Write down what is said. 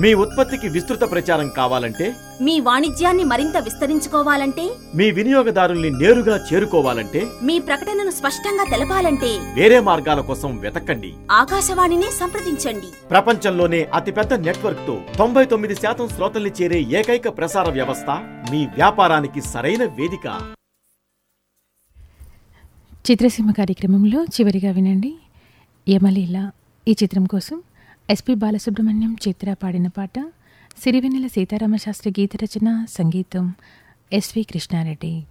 మీ ఉత్పత్తికి విస్తృత ప్రచారం కావాలంటే మీ వాణిజ్యాన్ని మరింత విస్తరించుకోవాలంటే మీ వినియోగదారుల్ని నేరుగా చేరుకోవాలంటే మీ ప్రకటనను స్పష్టంగా తెలపాలంటే వేరే మార్గాల కోసం వెతకండి ఆకాశవాణినే సంప్రదించండి ప్రపంచంలోనే అతిపెద్ద నెట్వర్క్ తో తొంభై తొమ్మిది శాతం శ్రోతల్ని చేరే ఏకైక ప్రసార వ్యవస్థ మీ వ్యాపారానికి సరైన వేదిక చిత్రసీమ కార్యక్రమంలో చివరిగా వినండి యమలీల ఈ చిత్రం కోసం ఎస్పి బాలసుబ్రహ్మణ్యం చిత్ర పాడిన పాట సిరివెన్నెల సీతారామశాస్త్రి గీత రచన సంగీతం ఎస్వి కృష్ణారెడ్డి